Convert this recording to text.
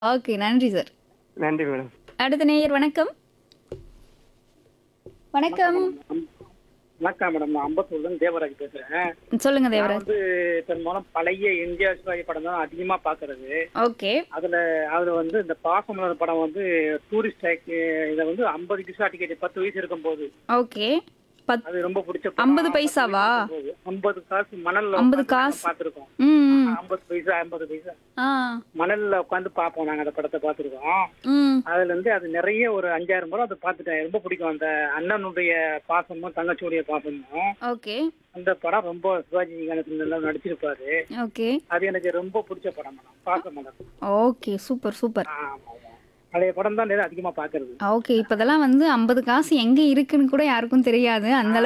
Okay நன்றி sir நன்றி madam அடுத்த நேயர் வணக்கம் வணக்கம் வணக்கம் மேடம் நான் அம்பத்தூர்ல தேவராஜ் பேசுறேன் சொல்லுங்க நான் தேவராஜ் வந்து பெரும்பாலும் பழைய எம்ஜிஆர் சிவாஜி படம் தான் அதிகமா பாக்குறது ஓகே அதுல அதுல வந்து இந்த பாசமலர் படம் வந்து டூரிஸ்ட் இதை வந்து ஐம்பது பைசா டிக்கெட் பத்து வயசு இருக்கும் போது ஓகே பத் அது ரொம்ப பிடிச்ச 50 பைசாவா? ஐம்பது காசு மணல்ல 50 காசு. பாத்துருக்கோம் ம் ஐம்பது பைசா ஐம்பது பைசா ஆ மணல்ல உட்காந்து பார்ப்போம் நாங்க அந்த படத்தை பார்த்துருக்கோம் ம் அதுல இருந்து அது நிறைய ஒரு அஞ்சாயிரம் முறை அதை பார்த்துட்டேன் ரொம்ப பிடிக்கும் அந்த அண்ணனுடைய பாசமும் தங்கச்சியுடைய பாசமும் ஓகே அந்த படம் ரொம்ப சிவாஜி கணேசன் எல்லாம் நடிச்சிருப்பாரு ஓகே அது எனக்கு ரொம்ப பிடிச்ச படம் மேடம் பாச மேடம் ஓகே சூப்பர் சூப்பர் ஆமா ஆமா. பழைய படம் தான் நிறைய அதிகமா பாக்குறது ஓகே இப்போதெல்லாம் வந்து ஐம்பது காசு எங்கே இருக்குன்னு கூட யாருக்கும் தெரியாது அந்த